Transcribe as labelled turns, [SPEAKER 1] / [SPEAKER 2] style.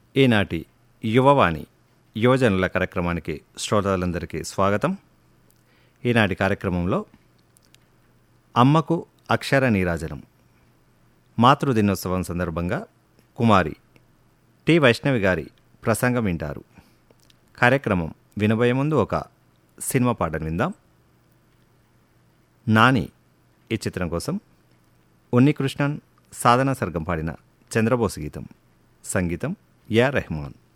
[SPEAKER 1] ఈనాటి యువవాణి యువజనుల కార్యక్రమానికి శ్రోతలందరికీ స్వాగతం ఈనాటి కార్యక్రమంలో అమ్మకు అక్షర నీరాజనం మాతృదినోత్సవం సందర్భంగా కుమారి టి వైష్ణవి గారి ప్రసంగం వింటారు కార్యక్రమం వినబోయే ముందు ఒక సినిమా పాటను విందాం నాని ఈ చిత్రం కోసం ఉన్నికృష్ణన్ సాధన సర్గం పాడిన చంద్రబోస్ గీతం సంగీతం యా రెహమాన్